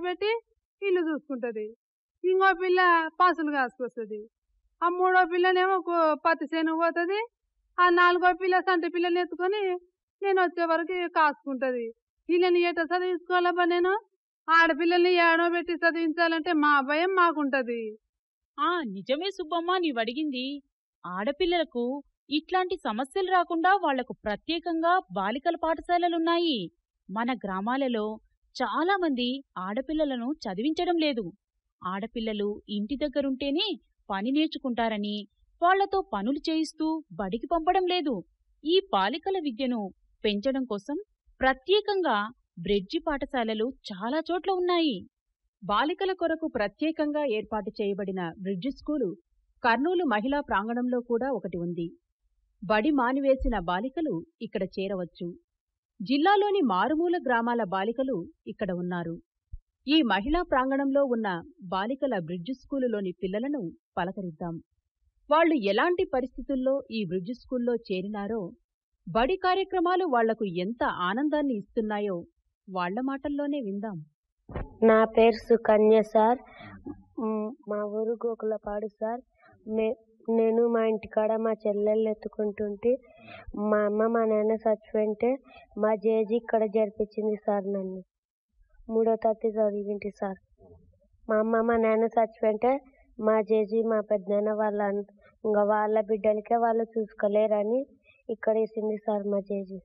పెట్టి ఇల్లు చూసుకుంటుంది ఇంకో పిల్ల పాసులు కాసుకొస్తుంది ఆ మూడో పిల్లనేమో కు- పత్తి చేను పోతుంది ఆ నాలుగో పిల్ల సంటి పిల్లని ఎత్తుకొని నేను వచ్చే వరకు కాసుకుంటుంది వీళ్ళని ఎట చదివించుకోవాలబ్బా నేను ఆడపిల్లల్ని ఏడో పెట్టి చదివించాలంటే మా భయం మాకుంటది ఆ నిజమే సుబ్బమ్మ నీవడిగింది ఆడపిల్లలకు ఇట్లాంటి సమస్యలు రాకుండా వాళ్లకు ప్రత్యేకంగా బాలికల పాఠశాలలున్నాయి మన గ్రామాలలో చాలామంది ఆడపిల్లలను చదివించడం లేదు ఆడపిల్లలు ఇంటి దగ్గరుంటేనే పని నేర్చుకుంటారని వాళ్లతో పనులు చేయిస్తూ బడికి పంపడం లేదు ఈ బాలికల విద్యను పెంచడం కోసం ప్రత్యేకంగా బ్రిడ్జి పాఠశాలలు చాలా చోట్ల ఉన్నాయి బాలికల కొరకు ప్రత్యేకంగా ఏర్పాటు చేయబడిన బ్రిడ్జ్ స్కూలు కర్నూలు మహిళా ప్రాంగణంలో కూడా ఒకటి ఉంది బడి మానివేసిన బాలికలు ఇక్కడ చేరవచ్చు జిల్లాలోని మారుమూల గ్రామాల బాలికలు ఇక్కడ ఉన్నారు ఈ మహిళా ప్రాంగణంలో ఉన్న బాలికల బ్రిడ్జ్ స్కూలులోని పిల్లలను పలకరిద్దాం వాళ్ళు ఎలాంటి పరిస్థితుల్లో ఈ బ్రిడ్జ్ స్కూల్లో చేరినారో బడి కార్యక్రమాలు వాళ్లకు ఎంత ఆనందాన్ని ఇస్తున్నాయో వాళ్ల మాటల్లోనే విందాం నా పేరు సుకన్య సార్ మ్, మా ఊరు గోకులపాడు సార్ మే నేను మా ఇంటికాడ మా చెల్లెళ్ళు ఎత్తుకుంటుంటే మా అమ్మ మా నాన్న చచ్చిపోయింటే మా జేజీ ఇక్కడ జరిపించింది సార్ నన్ను మూడో తరగతి చదివింటి సార్ మా అమ్మ మా నాన్న చచ్చిపోయింటే మా జేజీ మా పెద్దనాన్న వాళ్ళ అన్- ఇంకా వాళ్ళ బిడ్డలకే వాళ్ళు చూసుకోలేరని ఇక్కడ వేసింది సార్ మా జేజీ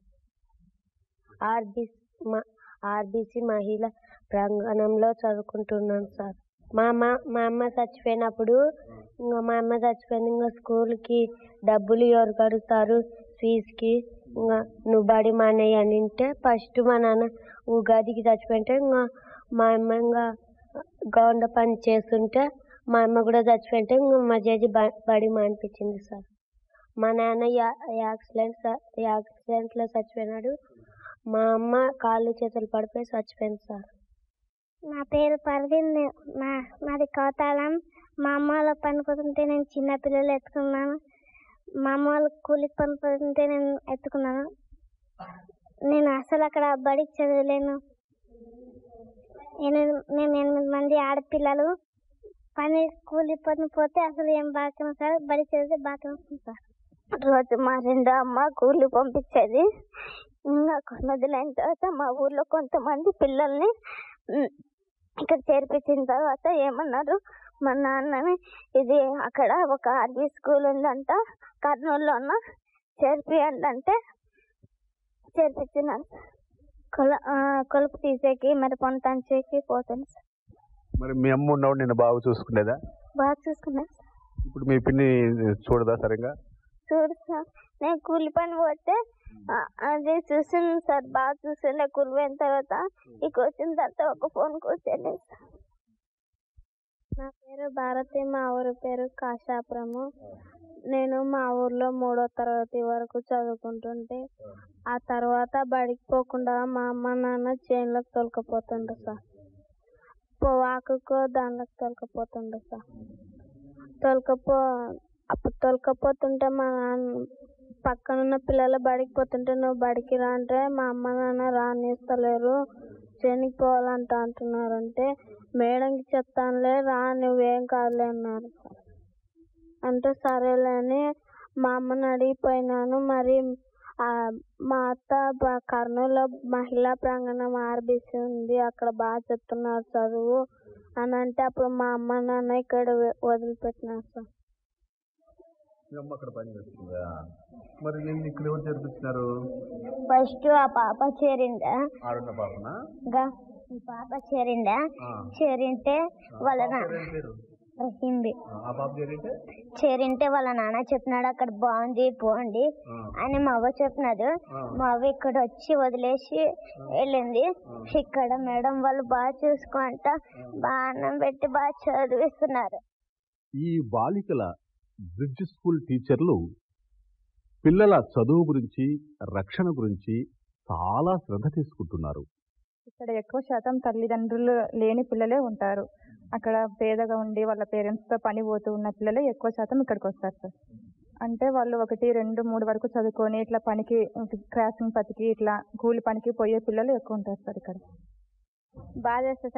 ఆర్బీసీ మా ఆర్బీసీ మహిళ ప్రాంగణంలో చదువుకుంటున్నాను సార్ మా అమ్మ మా అమ్మ చచ్చిపోయినప్పుడు ఇంకా మా అమ్మ చచ్చిపోయింది ఇంకా స్కూల్కి డబ్బులు ఎవరు కడుగుతారు ఫీజుకి ఇంకా నువ్వు బడి మానేయి అని అంటే ఫస్ట్ మా నాన్న ఉగాదికి చచ్చిపోయింటే ఇంకా మా అమ్మ ఇంకా గౌండ పని చేస్తుంటే మా అమ్మ కూడా చచ్చిపోయింటే ఇంకా మా జడ్జి బ- బడి మానిపించింది సార్ మా నాన్న యా యాక్సిడెంట్ స- యాక్సిడెంట్లో చచ్చిపోయినాడు మా అమ్మ కాళ్ళు చేతులు పడిపోయి చచ్చిపోయింది సార్ నా పేరు పర్వీన్ నా నాది కౌతాళం మా అమ్మ వాళ్ళ పని పోతుంటే నేను చిన్న పిల్లలు ఎత్తుకున్నాను మా అమ్మ వాళ్ళు కూలికి పని పోతుంటే నేను ఎత్తుకున్నాను నేను అసలు అక్కడ బడికి చదవలేను నేను మేము ఎనిమిది మంది ఆడపిల్లలు పని కూలి పని పోతే అసలు ఏం బాగా సార్ బడి చదివితే బాగా వస్తుంది సార్ రోజు మా రెండో అమ్మ కూలి పంపించేది ఇంకా కొన్ని అయిన తర్వాత మా ఊర్లో కొంతమంది పిల్లల్ని ఉమ్, ఇక్కడ చేర్పించిన తర్వాత ఏమన్నారు మా నాన్నని ఇది అక్కడ ఒక ఆర్మీ స్కూల్ ఉందంట కర్నూలులోన చేర్పియండి అంటే చేర్పించినాను కొల ఆ, కొలుపు తీసేకి మరి పని తంచేకి పోతాను సార్ మరి మీ అమ్మ ఉన్నవాడు నిన్ను బాగా చూసుకునేదా బాగా చూసుకున్నాను సార్ ఇప్పుడు మీ పిన్ని చూడదా సరిగా చూడు సార్ నేను కూలి పని పోతే ఆ, అది చూసింది సార్ బాగా చూసిండే కూలి పోయిన తర్వాత ఇక వచ్చిన తర్వాత ఒక ఫోన్ కూర్చోలేదు సార్ నా పేరు భారతి మా ఊరి పేరు కాశాపురము నేను మా ఊర్లో మూడో తరగతి వరకు చదువుకుంటుంటే ఆ తర్వాత బడికి పోకుండా మా అమ్మ నాన్న చేనులకు తోలుకపోతుండ్రు సార్ పొవాకుకో దానిలోకి తోలుకపోతుండ్రు సార్ తోలుకపో అప్పుడు తోలుకపోతుంటే మా నాన్న పక్కనున్న పిల్లలు బడికి పోతుంటే నువ్వు బడికి రా అంటే మా అమ్మ నాన్న రానిస్తలేరు చేనికి పోవాలంట అంటున్నారు అంటే మేడంకి చెప్తానులే రా నువ్వేం కాదులే అన్నారు సార్ అంటే సరేలే అని మా అమ్మని అడిగిపోయినాను మరి ఆ, మా అత్త బ- కర్నూలులో మహిళా ప్రాంగణం ఆర్బీసీ ఉంది అక్కడ బాగా చెప్తున్నారు చదువు అని అంటే అప్పుడు మా అమ్మ నాన్న ఇక్కడ వె- వదిలిపెట్టినారు సార్ మీ అమ్మ అక్కడ పని చేస్తుందా మరి ఏంది ఇక్కడ ఎవరు చేర్పించినారు ఫస్ట్ ఆ పాప చేరిందా ఆడున్న పాపనా ఇంకా ఈ పాప చేరిందా ఆ. చేరింటే వాళ్ళ నా- పేరు ఏం పేరు హిందీ ఆ, ఆ పాప చేరింటే చేరింటే వాళ్ళ నాన్న చెప్పినాడు అక్కడ బాగుంది పోండి ఆ. అని మా అవ్వ చెప్పినాడు ఆ. మా అవ్వ ఇక్కడ వచ్చి వదిలేసి వెళ్ళింది ఇక్కడ మేడం వాళ్ళు బాగా చూసుకుంట బాగా అన్నం పెట్టి బాగా చదివిస్తున్నారు ఈ బాలికల బ్రిడ్జ్ స్కూల్ టీచర్లు పిల్లల చదువు గురించి రక్షణ గురించి చాలా శ్రద్ధ తీసుకుంటున్నారు ఇక్కడ ఎక్కువ శాతం తల్లిదండ్రులు లేని పిల్లలే ఉంటారు అక్కడ పేదగా ఉండి వాళ్ళ పేరెంట్స్తో పని పోతూ ఉన్న పిల్లలే ఎక్కువ శాతం ఇక్కడికి వస్తారు సార్ అంటే వాళ్ళు ఒకటి రెండు మూడు వరకు చదువుకొని ఇట్లా పనికి క్రాసింగ్ పనికి ఇట్లా కూలి పనికి పోయే పిల్లలు ఎక్కువ ఉంటారు సార్ ఇక్కడ బాగా చేస్తారు సార్